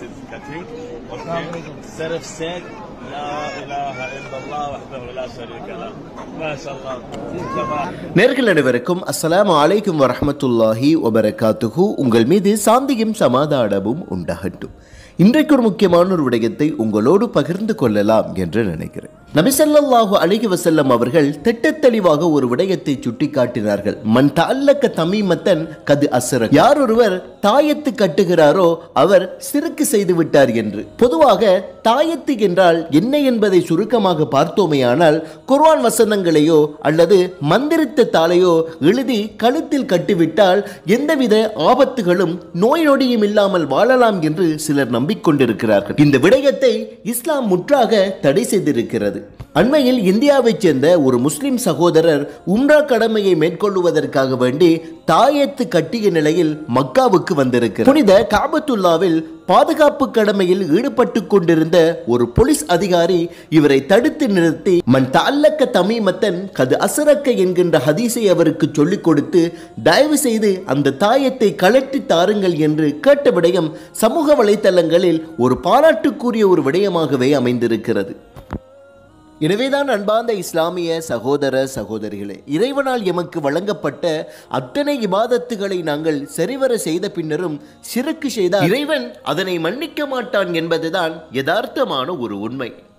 is Katik. Okay. Serif said, لا إله إلا الله وحده لا شريك له. ما شاء الله. تمام. நேர்கள் அனைவருக்கும் அஸ்ஸலாமு அலைக்கும் வரஹ்மத்துல்லாஹி வபரகாத்துஹு உங்கள் மீது சாந்தியும் சமாதானமும் உண்டாகட்டும் இன்றைக்கு ஒரு முக்கியமான ஒரு விடயத்தை உங்களோடு பகிர்ந்து கொள்ளலாம் என்று நினைக்கிறேன் நபிசல்லாஹு அலைஹி வஸல்லம் அவர்கள் திட்டத்தெளிவாக ஒரு விடயத்தை சுட்டிக்காட்டினார்கள் மன் தல்லக்க தமிமத்தன் கது அசர யார் ஒருவர் தாயத்து கட்டுகிறாரோ அவர் சிறுக்கு செய்து விட்டார் என்று பொதுவாக தாயத்து என்றால் என்ன என்பதை சுருக்கமாக பார்த்தோமேயானால் குர்ஆன் வசனங்களையோ அல்லது மந்திரித்த தாளையோ எழுதி கழுத்தில் கட்டிவிட்டால் எந்தவித ஆபத்துகளும் நோய் நொடியும் இல்லாமல் வாழலாம் என்று சிலர் நம்பிக்கொண்டிருக்கிறார்கள் இந்த விடயத்தை இஸ்லாம் முற்றாக தடை செய்திருக்கிறது அண்மையில் இந்தியாவைச் சேர்ந்த ஒரு முஸ்லிம் சகோதரர் உம்ரா கடமையை மேற்கொள்வதற்காக வேண்டி தாயத்து கட்டிய நிலையில் மக்காவுக்கு வந்திருக்கிறார் புனித காபத்துல்லாவில் பாதுகாப்பு கடமையில் ஈடுபட்டு கொண்டிருந்த ஒரு போலீஸ் அதிகாரி இவரை தடுத்து நிறுத்தி மன் தல்லக்க தமிமத்தன் கது அசரக்க என்கின்ற ஹதீஸை அவருக்கு சொல்லிக் கொடுத்து தயவு செய்து அந்த தாயத்தை கலட்டி தாருங்கள் என்று கேட்ட விடயம் சமூக வலைத்தளங்களில் ஒரு பாராட்டுக்குரிய ஒரு விடயமாகவே அமைந்திருக்கிறது எனவேதான் அன்பார்ந்த இஸ்லாமிய சகோதர சகோதரிகளே இறைவனால் எமக்கு வழங்கப்பட்ட அத்தனை இபாதத்துகளை நாங்கள் சரிவர செய்த பின்னரும் சிறுக்கு செய்தால் இறைவன் அதனை மன்னிக்க மாட்டான் என்பதுதான் யதார்த்தமான ஒரு உண்மை